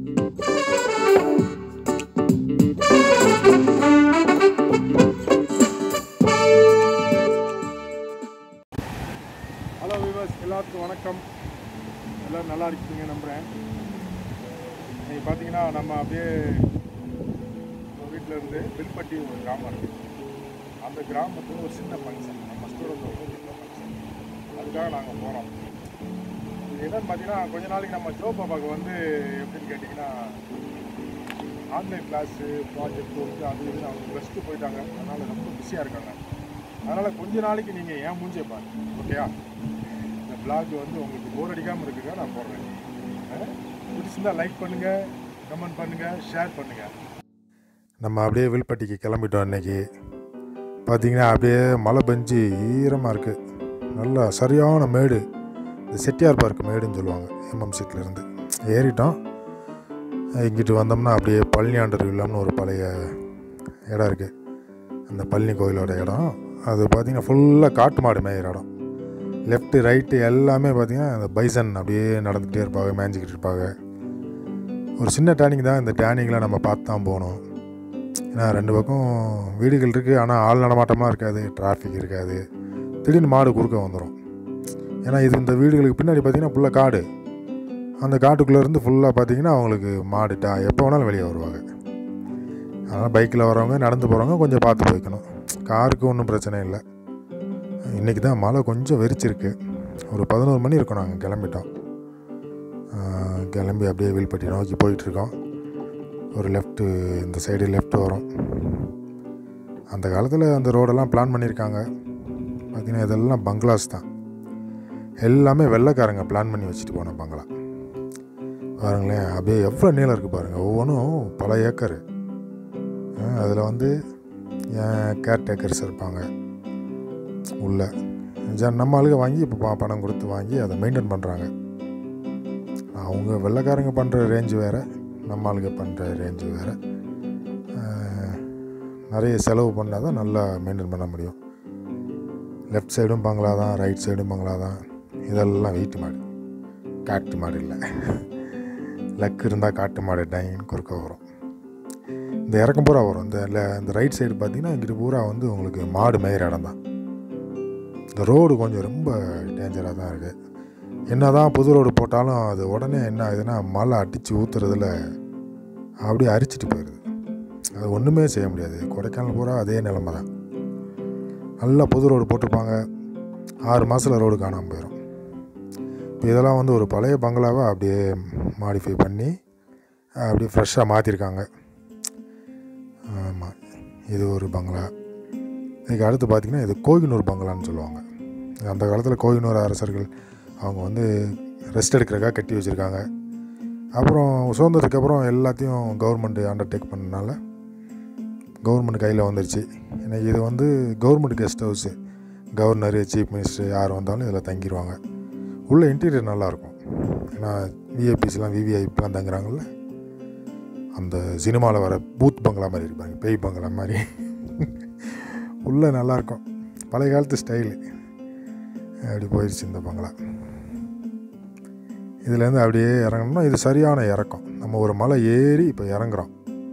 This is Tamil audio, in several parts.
ஹலோ விவர்ஸ் எல்லாத்துக்கும் வணக்கம் எல்லோரும் நல்லா இருக்கீங்க நம்புகிறேன் இன்னைக்கு பார்த்தீங்கன்னா நம்ம அப்படியே வீட்டில் இருந்து வில்பட்டி ஒரு கிராமம் இருக்குது அந்த கிராமத்தில் ஒரு சின்ன ஃபங்க்ஷன் நம்ம ஸ்டூடெண்ட் ஒரு சின்ன ஃபங்க்ஷன் அதுக்காக நாங்கள் போகிறோம் இது என்னன்னு பார்த்தீங்கன்னா கொஞ்ச நாளைக்கு நம்ம ஜோ பாப்பாவுக்கு வந்து எப்படின்னு கேட்டிங்கன்னா ஆன்லைன் கிளாஸு ப்ராஜெக்ட் ஒர்க்கு அது இதுன்னு அவங்க ப்ளஸ் டூ போயிட்டாங்க அதனால் ரொம்ப பிஸியாக இருக்காங்க அதனால் கொஞ்ச நாளைக்கு நீங்கள் ஏன் மூஞ்சே பாருங்க ஓகேயா இந்த vlog வந்து உங்களுக்கு போர் அடிக்காமல் இருக்குங்க நான் போடுறேன் பிடிச்சிருந்தா லைக் பண்ணுங்கள் கமெண்ட் பண்ணுங்கள் ஷேர் பண்ணுங்கள் நம்ம அப்படியே வில்பட்டிக்கு கிளம்பிட்டோம் இன்னைக்கு பார்த்தீங்கன்னா அப்படியே மழை பெஞ்சு ஈரமாக இருக்குது நல்லா சரியான மேடு இந்த செட்டியார் பார்க் மேடுன்னு சொல்லுவாங்க எம்எம் இருந்து ஏறிட்டோம் இங்கிட்டு வந்தோம்னா அப்படியே பழனியாண்டர் இல்லம்னு ஒரு பழைய இடம் இருக்குது அந்த பழனி கோயிலோட இடம் அது பார்த்திங்கன்னா ஃபுல்லாக காட்டு மாடு மேயிற இடம் லெஃப்ட்டு ரைட்டு எல்லாமே பார்த்திங்கன்னா அந்த பைசன் அப்படியே நடந்துக்கிட்டே இருப்பாங்க மேய்ஞ்சிக்கிட்டு இருப்பாங்க ஒரு சின்ன டேனிங் தான் இந்த டேனிங்லாம் நம்ம பார்த்து தான் போகணும் ஏன்னா ரெண்டு பக்கம் வீடுகள் இருக்குது ஆனால் ஆள் நடமாட்டமாக இருக்காது டிராஃபிக் இருக்காது திடீர்னு மாடு குறுக்க வந்துடும் ஏன்னா இது இந்த வீடுகளுக்கு பின்னாடி பார்த்திங்கன்னா ஃபுல்லாக காடு அந்த காட்டுக்குள்ளே இருந்து ஃபுல்லாக பார்த்தீங்கன்னா அவங்களுக்கு மாடு டா எப்போ வேணாலும் வெளியே வருவாங்க அதனால் பைக்கில் வரவங்க நடந்து போகிறவங்க கொஞ்சம் பார்த்து போய்க்கணும் காருக்கு ஒன்றும் பிரச்சனை இல்லை இன்றைக்கி தான் மழை கொஞ்சம் வெறிச்சிருக்கு ஒரு பதினோரு மணி இருக்கும் நாங்கள் கிளம்பிட்டோம் ஆஹ் கிளம்பி அப்படியே வில்பட்டி நோக்கி போயிட்டுருக்கோம் ஒரு லெஃப்ட்டு இந்த சைடு லெஃப்ட் வரும் அந்த காலத்தில் அந்த ரோடெல்லாம் பிளான் பண்ணியிருக்காங்க பார்த்திங்கன்னா இதெல்லாம் பங்களாஸ் தான் எல்லாமே வெள்ளைக்காரங்க பிளான் பண்ணி வச்சுட்டு போன பங்களா பாருங்களேன் அப்படியே எவ்வளோ நீளம் இருக்குது பாருங்கள் ஒவ்வொன்றும் பல ஏக்கர் அதில் வந்து கேர்டேக்கர்ஸ் இருப்பாங்க உள்ள ஜ நம்ம ஆளுங்க வாங்கி இப்போ ப- பணம் கொடுத்து வாங்கி அதை மெயின்டைன் பண்ணுறாங்க அவங்க வெள்ளைக்காரங்க பண்ணுற ரேஞ்சு வேறு நம்ம ஆளுங்க பண்ணுற ரேஞ்சு வேறு நிறைய செலவு பண்ணால் தான் நல்லா மெயின்டைன் பண்ண முடியும் லெஃப்ட் சைடும் பங்களா தான் ரைட் சைடும் பங்களா தான் இதெல்லாம் வீட்டு மாடு காட்டு மாடு இல்லை லக் இருந்தால் காட்டு மாடு டைன்னு குறுக்க வரும் இந்த இறக்கம் பூரா வரும் இந்த le- இந்த ரைட் சைடு பார்த்தீங்கன்னா இங்கிட்டு பூரா வந்து உங்களுக்கு மாடு மேயிற இடம் தான் இந்த ரோடு கொஞ்சம் ரொம்ப டேஞ்சராக தான் இருக்குது என்ன தான் புது ரோடு போட்டாலும் அது உடனே என்ன ஆகுதுன்னா மழை அடித்து ஊற்றுறதுல அப்படியே அரிச்சிட்டு போயிடுது அது ஒன்றுமே செய்ய முடியாது கொடைக்கானல் பூரா அதே நிலமை தான் நல்லா புது ரோடு போட்டிருப்பாங்க ஆறு மாதத்தில் ரோடு காணாமல் போயிடும் இப்போ இதெல்லாம் வந்து ஒரு பழைய பங்களாவை அப்படியே மாடிஃபை பண்ணி அப்படியே ஃப்ரெஷ்ஷாக மாற்றிருக்காங்க ஆமாம் இது ஒரு பங்களா இதுக்கு அடுத்து பார்த்திங்கன்னா இது கோகினூர் பங்களான்னு சொல்லுவாங்க அந்த காலத்தில் கோகினூர் அரசர்கள் அவங்க வந்து ரெஸ்ட் எடுக்கிறக்காக கட்டி வச்சுருக்காங்க அப்புறம் சுதந்திரத்துக்கு அப்புறம் எல்லாத்தையும் கவர்மெண்ட்டு அண்டர்டேக் பண்ணனால கவர்மெண்ட் கையில் வந்துருச்சு இன்னைக்கு இது வந்து government guest house governor chief minister யார் வந்தாலும் இதில் தங்கிடுவாங்க உள்ள இன்டீரியர் நல்லாயிருக்கும் ஏன்னா விஐபிஸ்லாம் விவிஐபிலாம் தங்குறாங்கல்ல அந்த சினிமாவில் வர பூத் பங்களா மாதிரி இருப்பாங்க பேய் பங்களா மாதிரி உள்ளே நல்லாயிருக்கும் பழைய காலத்து ஸ்டைலு அப்படி போயிடுச்சு இந்த பங்களா இதுலேருந்து அப்படியே இறங்கணும்னா இது சரியான இறக்கம் நம்ம ஒரு மலை ஏறி இப்போ இறங்குறோம்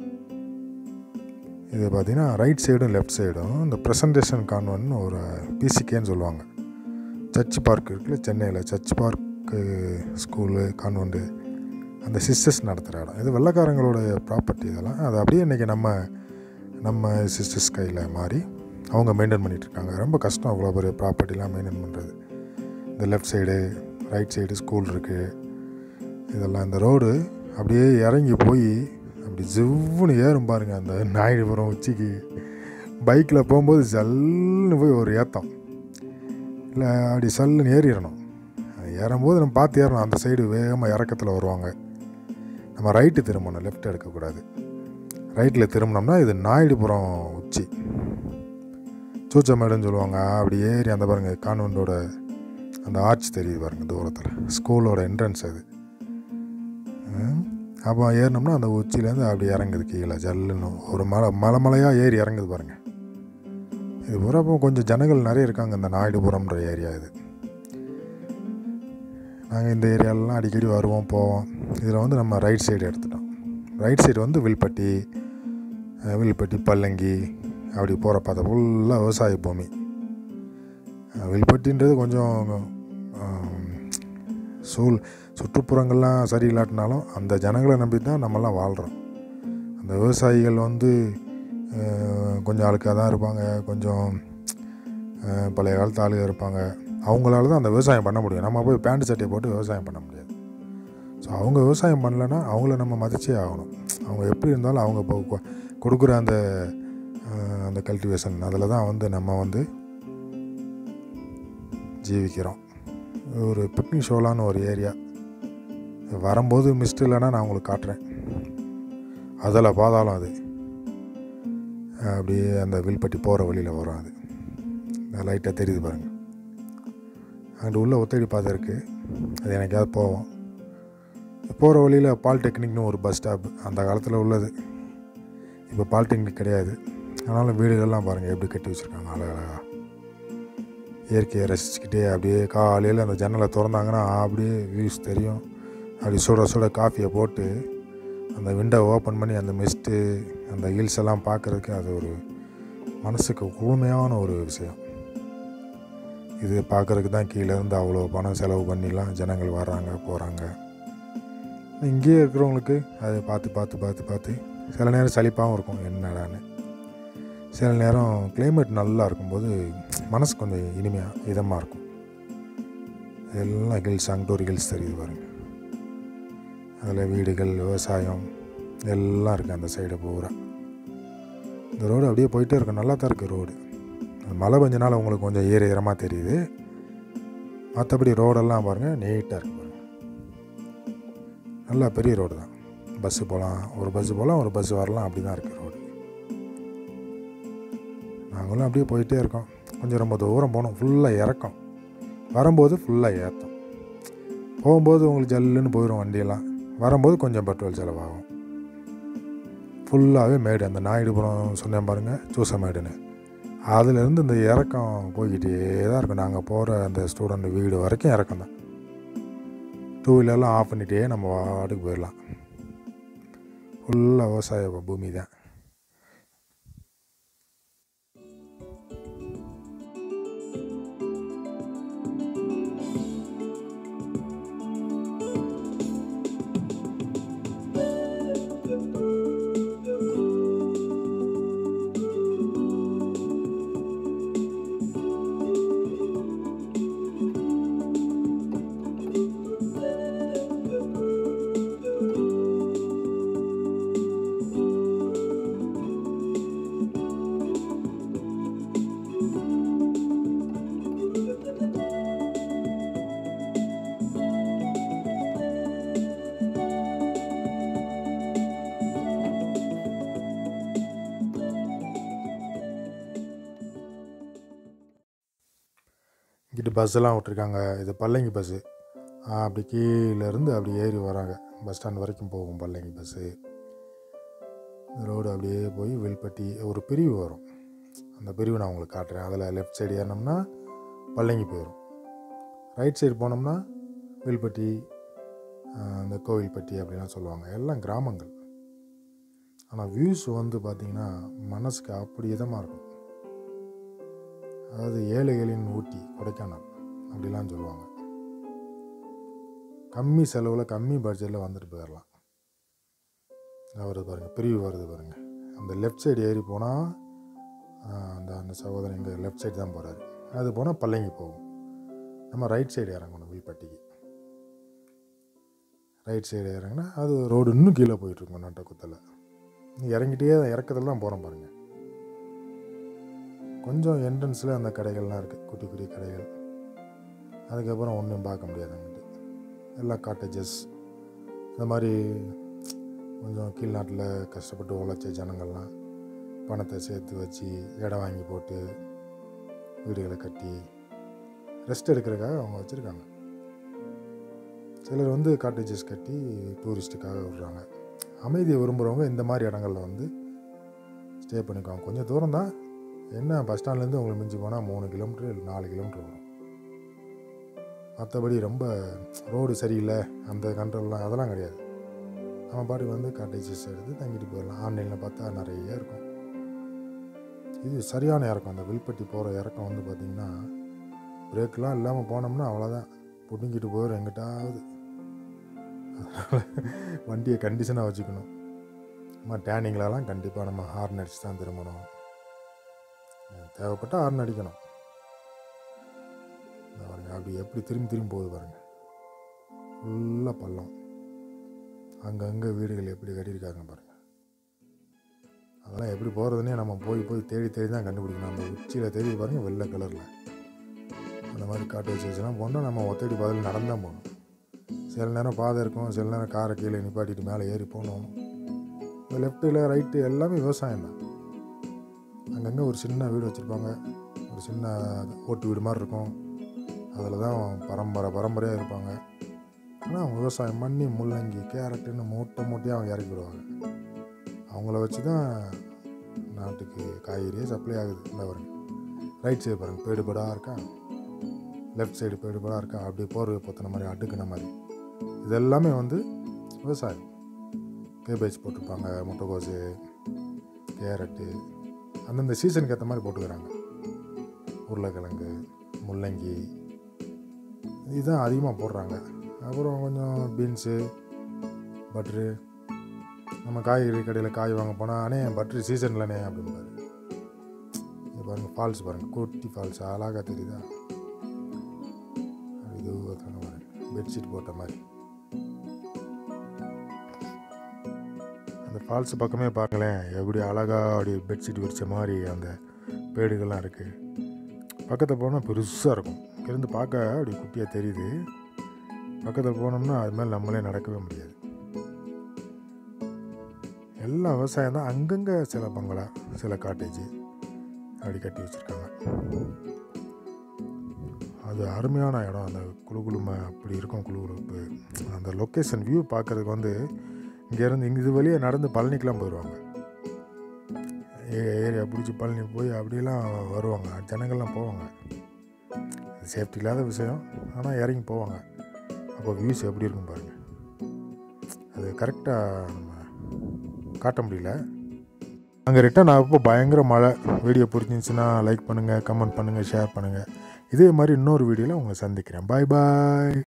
இது பார்த்திங்கன்னா ரைட் சைடும் லெஃப்ட் சைடும் இந்த ப்ரெசன்டேஷன் கான்வென்ட்னு ஒரு பிசிகேன்னு சொல்லுவாங்க சர்ச் பார்க் இருக்குல்ல சென்னையில் சர்ச் பார்க்கு ஸ்கூலு கான்வெண்ட்டு அந்த சிஸ்டர்ஸ் நடத்துகிற இடம் இது வெள்ளைக்காரங்களோட ப்ராப்பர்ட்டி இதெல்லாம் அது அப்படியே இன்றைக்கி நம்ம நம்ம சிஸ்டர்ஸ் கையில் மாறி அவங்க மெயின்டைன் பண்ணிகிட்ருக்காங்க ரொம்ப கஷ்டம் அவ்வளோ பெரிய ப்ராப்பர்ட்டிலாம் மெயின்டைன் பண்ணுறது இந்த left side right side school இருக்குது இதெல்லாம் இந்த ரோடு அப்படியே இறங்கி போய் அப்படி ஜிவ்வுன்னு ஏறும் பாருங்க அந்த நாயுடுபுரம் உச்சிக்கு பைக்கில் போகும்போது ஜல்லுன்னு போய் ஒரு ஏத்தம் இல்லை அப்படி சல்லுன்னு ஏறிடணும் அது ஏறும்போது நம்ம பார்த்து ஏறணும் அந்த சைடு வேகமாக இறக்கத்தில் வருவாங்க நம்ம ரைட்டு திரும்பணும் லெஃப்ட் எடுக்கக்கூடாது ரைட்டில் திரும்பினோம்னா இது நாயுடுபுரம் உச்சி சூச்சமேடுன்னு சொல்லுவாங்க அப்படி ஏறி அந்த பாருங்க கான்வெண்ட்டோட அந்த ஆர்ச் தெரியுது பாருங்க தூரத்தில் ஸ்கூலோட என்ட்ரன்ஸ் அது ம். அப்போ ஏறினோம்னா அந்த உச்சியிலேருந்து அப்படி இறங்குது கீழே ஜல்லுன்னு ஒரு மலை மலை மலையாக ஏறி இறங்குது பாருங்க இது பூரா அப்போ கொஞ்சம் ஜனங்கள் நிறைய இருக்காங்க இந்த நாயுடுபுரம்ன்ற ஏரியா இது நாங்கள் இந்த ஏரியாலலாம் அடிக்கடி வருவோம் போவோம் இதில் வந்து நம்ம ரைட் சைடு எடுத்துட்டோம் ரைட் சைடு வந்து வில்பட்டி அஹ், வில்பட்டி பல்லங்கி அப்படி போகிற பார்த்தா ஃபுல்லாக விவசாய பூமி அஹ், வில்பட்டின்றது கொஞ்சம் ஆம், சூழ் சுற்றுப்புறங்கள்லாம் சரியில்லாட்டினாலும் அந்த ஜனங்களை நம்பி தான் நம்மலாம் வாழ்கிறோம் அந்த விவசாயிகள் வந்து அஹ், கொஞ்சம் ஆளுக்காக தான் இருப்பாங்க கொஞ்சம் அஹ், பழைய காலத்து ஆளுங்க இருப்பாங்க அவங்களால தான் அந்த விவசாயம் பண்ண முடியும் நம்ம போய் பேண்ட் சட்டையை போட்டு விவசாயம் பண்ண முடியாது ஸோ அவங்க விவசாயம் பண்ணலைன்னா அவங்கள நம்ம மதிச்சே ஆகணும் அவங்க எப்படி இருந்தாலும் அவங்க இப்போ கொ- கொடுக்குற அந்த அஹ், அந்த கல்டிவேஷன் அதில் தான் வந்து நம்ம வந்து ஜீவிக்கிறோம் ஒரு பிக்னிக் ஷோலான்னு ஒரு ஏரியா வரும்போது மிஸ்ட் இல்லைன்னா நான் உங்களுக்கு காட்டுறேன் அதில் பாதாளம் அது அப்படியே அந்த வில்பட்டி போகிற வழியில் வரும் அது லைட்டாக தெரியுது பாருங்கள் அங்கிட்டு உள்ள ஒத்தடி பாதை இருக்குது அது எனக்காவது போவோம் போகிற வழியில் பாலிடெக்னிக்னு ஒரு பஸ் ஸ்டாப் அந்த காலத்தில் உள்ளது இப்போ பாலிடெக்னிக் கிடையாது ஆனாலும் வீடுகள்லாம் பாருங்கள் எப்படி கட்டி வச்சுருக்காங்க அழகழகா இயற்கையை ரசிச்சுக்கிட்டே அப்படியே காலையில் அந்த ஜன்னலை திறந்தாங்கன்னா அப்படியே வியூஸ் தெரியும் அப்படி சுட சுட காஃபியை போட்டு அந்த விண்டோ ஓப்பன் பண்ணி அந்த மிஸ்ட்டு அந்த ஹில்ஸ் எல்லாம் பார்க்குறதுக்கு அது ஒரு மனசுக்கு குளுமையான ஒரு விஷயம் இது பார்க்குறதுக்கு தான் கீழே இருந்து அவ்வளோ பணம் செலவு பண்ணிலாம் ஜனங்கள் வர்றாங்க போகிறாங்க இங்கேயே இருக்கிறவங்களுக்கு அதை பார்த்து பார்த்து பார்த்து பார்த்து சில நேரம் சலிப்பாகவும் இருக்கும் என்னடான்னு சில நேரம் கிளைமேட் நல்லா இருக்கும்போது மனசு கொஞ்சம் இனிமையாக இதமாக இருக்கும் எல்லாம் ஹில்ஸ் அங்கிட்டு ஒரு ஹில்ஸ் தெரியுது பாருங்க அதில் வீடுகள் விவசாயம் எல்லாம் இருக்குது அந்த சைடு பூரா இந்த ரோடு அப்படியே போயிட்டே இருக்கும் நல்லா தான் இருக்குது ரோடு மழை பெஞ்சனால உங்களுக்கு கொஞ்சம் ஈர ஈரமாக தெரியுது மற்றபடி ரோடெல்லாம் பாருங்கள் நீட்டாக இருக்குது பாருங்கள் நல்லா பெரிய ரோடு தான் பஸ்ஸு போகலாம் ஒரு பஸ்ஸு போகலாம் ஒரு பஸ்ஸு வரலாம் அப்படி தான் இருக்குது ரோடு நாங்களும் அப்படியே போயிட்டே இருக்கோம் கொஞ்சம் ரொம்ப தூரம் போனோம் ஃபுல்லாக இறக்கம் வரும்போது ஃபுல்லாக ஏற்றம் போகும்போது உங்களுக்கு ஜல்லுன்னு போயிடும் வண்டியெல்லாம் வரும்போது கொஞ்சம் பெட்ரோல் செலவாகும் ஃபுல்லாகவே மேடு அந்த நாயுடுபுரம் சொன்னேன் பாருங்கள் சூசமேடுன்னு அதுலேருந்து இந்த இறக்கம் போய்கிட்டே தான் இருக்கும் நாங்கள் போகிற அந்த ஸ்டூடெண்ட் வீடு வரைக்கும் இறக்கம் தான் டூ வீலர்லாம் ஆஃப் பண்ணிகிட்டே நம்ம வாட்டுக்கு போயிடலாம் ஃபுல்லாக விவசாய பூமி தான் இங்கிட்டு பஸ்ஸெல்லாம் விட்ருக்காங்க இது பல்லங்கி பஸ்ஸு அப்படி கீழேருந்து அப்படி ஏறி வராங்க பஸ் ஸ்டாண்ட் வரைக்கும் போகும் பல்லங்கி பஸ்ஸு ரோடு அப்படியே போய் வில்பட்டி ஒரு பிரிவு வரும் அந்த பிரிவு நான் உங்களுக்கு காட்டுறேன் அதில் லெஃப்ட் சைடு ஏறினோம்னா பல்லங்கி போயிடும் ரைட் சைடு போனோம்னா வில்பட்டி ஆஹ், இந்த கோவில்பட்டி அப்படிலாம் சொல்லுவாங்க எல்லாம் கிராமங்கள் ஆனால் வியூஸ் வந்து பார்த்திங்கன்னா மனசுக்கு அப்படி இதமாக இருக்கும் அதாவது ஏழைகளின் ஊட்டி கொடைக்கானல் அப்படிலாம் சொல்லுவாங்க கம்மி செலவில் கம்மி பட்ஜெட்டில் வந்துட்டு போயிடலாம் இதோ வருது பாருங்கள் பிரிவு வருது பாருங்கள் அந்த லெஃப்ட் சைடு ஏறி போனால் அந்த அந்த சகோதரன் இங்கே லெஃப்ட் சைடு தான் போகிறாரு அது போனால் பல்லங்கி போகும் நம்ம ரைட் சைடு இறங்கணும் வில்பட்டிக்கு ரைட் சைடு இறங்கினா அது ரோடு இன்னும் கீழே போயிட்டுருக்கும் நட்டக்குத்தில் இறங்கிட்டே இறக்கத்தில் தான் போகிறோம் பாருங்கள் கொஞ்சம் என்ட்ரன்ஸில் அந்த கடைகள்லாம் இருக்குது குட்டி குட்டி கடைகள் அதுக்கப்புறம் ஒன்றும் பார்க்க முடியாது அங்கிட்டு எல்லாம் காட்டேஜஸ் இந்த மாதிரி கொஞ்சம் கீழ்நாட்டில் கஷ்டப்பட்டு உழைச்ச ஜனங்கள்லாம் பணத்தை சேர்த்து வச்சு இடம் வாங்கி போட்டு வீடுகளை கட்டி ரெஸ்ட் எடுக்கிறதுக்காக அவங்க வச்சுருக்காங்க சிலர் வந்து காட்டேஜஸ் கட்டி டூரிஸ்ட்டுக்காக விடுறாங்க அமைதியை விரும்புகிறவங்க இந்த மாதிரி இடங்களில் வந்து ஸ்டே பண்ணிக்குவாங்க கொஞ்சம் தூரம் தான் என்ன பஸ் ஸ்டாண்ட்லேருந்து உங்களுக்கு மிஞ்சி போனால் மூணு கிலோமீட்டர் இல்லை நாலு கிலோமீட்டர் வரும் மற்றபடி ரொம்ப ரோடு சரியில்லை அந்த கண்ட்ரோல்லாம் அதெல்லாம் கிடையாது நம்ம பாட்டுக்கு வந்து காட்டேஜஸ் எடுத்து தங்கிட்டு போயிடலாம் ஆன்லைனில் பார்த்தா நிறைய இருக்கும் இது சரியான இறக்கம் அந்த வில்பட்டி போகிற இறக்கம் வந்து பார்த்திங்கன்னா பிரேக்கெலாம் இல்லாமல் போனோம்னா அவ்வளோதான் பிடுங்கிட்டு போயிடும் எங்கிட்டாவது வண்டியை கண்டிஷனாக வச்சுக்கணும் நம்ம டேனிங்லலாம் கண்டிப்பாக நம்ம ஹார்ன் அடிச்சு தான் திரும்பணும் தேவைப்பட்டால் ஹார்ன் அடிக்கணும் இந்த பாருங்க அப்படி எப்படி திரும்பி திரும்பி போகுது பாருங்க ஃபுல்லாக பள்ளம் அங்கங்கே வீடுகள் எப்படி கட்டியிருக்காங்க பாருங்க அதெல்லாம் எப்படி போகிறதுனே நம்ம போய் போய் தேடி தேடி தான் கண்டுபிடிக்கணும் அந்த உச்சியில் தேடி பாருங்க வெள்ளை கலரில் அந்த மாதிரி காட்டு வச்சு வச்சுலாம் போனால் நம்ம ஒத்தடி பாதையில் நடந்தான் போகணும் சில நேரம் பாதை இருக்கும் சில நேரம் காரை கீழே நிப்பாட்டிட்டு மேலே ஏறி போகணும் இந்த லெஃப்ட்டில் ரைட்டு எல்லாமே விவசாயம் தான் அங்கங்கே ஒரு சின்ன வீடு வச்சுருப்பாங்க ஒரு சின்ன ஓட்டு வீடு மாதிரி இருக்கும் அதில் தான் பரம்பரை பரம்பரையாக இருப்பாங்க ஆனால் அவங்க விவசாயம் பண்ணி முள்ளங்கி கேரட்டுன்னு மூட்டை மூட்டையாக அவங்க இறக்கி விடுவாங்க அவங்கள வச்சு தான் நாட்டுக்கு காய்கறியே சப்ளை ஆகுது இந்த பாருங்க ரைட் சைடு பாருங்கள் பேடுபடாக இருக்கா லெஃப்ட் சைடு பேடுபடாக இருக்கா அப்படியே போர்வை பொத்தின மாதிரி அடுக்குன மாதிரி இது எல்லாமே வந்து விவசாயம் கேபேஜ் போட்டிருப்பாங்க முட்டைக்கோசு கேரட்டு அந்தந்த சீசனுக்கு ஏற்ற மாதிரி போட்டுக்கிறாங்க உருளைக்கிழங்கு முள்ளங்கி இதுதான் அதிகமாக போடுறாங்க அப்புறம் கொஞ்சம் பீன்ஸு பட்ரு நம்ம காய்கறி கடையில் காய் வாங்க போனால் அண்ணே பட்ரு சீசன்லண்ணே அப்படிம்பாரு இது பாருங்கள் ஃபால்ஸ் பாருங்கள் குட்டி ஃபால்ஸ் அழகாக தெரியுதா இது பாருங்க பெட்ஷீட் போட்ட மாதிரி அந்த ஃபால்ஸ் பக்கமே பார்க்கலேன் எப்படி அழகாக அப்படி பெட்ஷீட் விரிச்ச மாதிரி அந்த பேடுகள்லாம் இருக்குது பக்கத்தில் போனால் பெருசாக இருக்கும் இருந்து பார்க்க அப்படி குட்டியாக தெரியுது பக்கத்தில் போனோம்னா அது மேலே நம்மளே நடக்கவே முடியாது எல்லாம் விவசாயம் தான் அங்கங்கே சில பங்களா சில காட்டேஜ் அப்படி கட்டி வச்சுருக்காங்க அது அருமையான இடம் அந்த குழு குழுமை அப்படி இருக்கும் குழு குழுப்பு அந்த லொக்கேஷன் வியூ பார்க்குறதுக்கு வந்து இங்கேருந்து இங்கே இது வழியே நடந்து பழனிக்கெலாம் போயிடுவாங்க ஏரியா பிடிச்சி பழனி போய் அப்படிலாம் வருவாங்க ஜனங்கள்லாம் போவாங்க சேஃப்டி இல்லாத விஷயம் ஆனால் இறங்கி போவாங்க அப்போ வியூஸ் எப்படி இருக்கும் பாருங்கள் அது கரெக்டாக நம்ம காட்ட முடியல அங்கே ரிட்டன் ஆகப்போ பயங்கர மழை வீடியோ பிடிச்சிருந்துச்சுன்னா லைக் பண்ணுங்கள் கமெண்ட் பண்ணுங்கள் ஷேர் பண்ணுங்கள் இதே மாதிரி இன்னொரு வீடியோவில் உங்களை சந்திக்கிறேன் பாய் பாய்